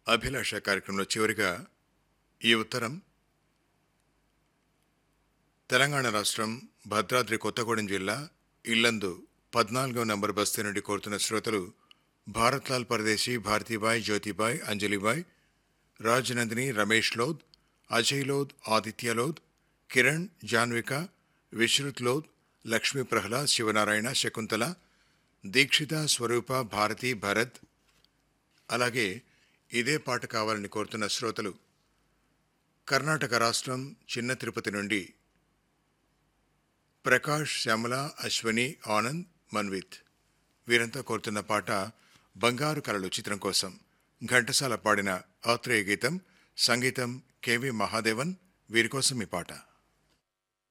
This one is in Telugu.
అభిలాష కార్యక్రమంలో చివరిగా ఈ ఉత్తరం తెలంగాణ రాష్ట్రం భద్రాద్రి కొత్తగూడెం జిల్లా ఇల్లందు పద్నాలుగో నంబర్ బస్తీ నుండి కోరుతున్న శ్రోతలు భారత్లాల్ పరదేశీ భారతీబాయ్ జ్యోతిబాయ్ అంజలిబాయ్ రాజనందిని రమేష్ లోద్ అజయ్ లోద్ ఆదిత్య లోద్ కిరణ్ జాన్విక విశ్రుత్ లోద్ లక్ష్మీ ప్రహ్లాద్ శివనారాయణ శకుంతల దీక్షిత స్వరూప భారతి భరత్ అలాగే ఇదే పాట కావాలని కోరుతున్న శ్రోతలు కర్ణాటక రాష్ట్రం చిన్న తిరుపతి నుండి ప్రకాష్ శ్యామల అశ్వని ఆనంద్ మన్విత్ వీరంతా కోరుతున్న పాట బంగారు కలలు చిత్రం కోసం ఘంటసాల పాడిన ఆత్రేయ గీతం సంగీతం కెవి మహాదేవన్ వీరి కోసం ఈ పాట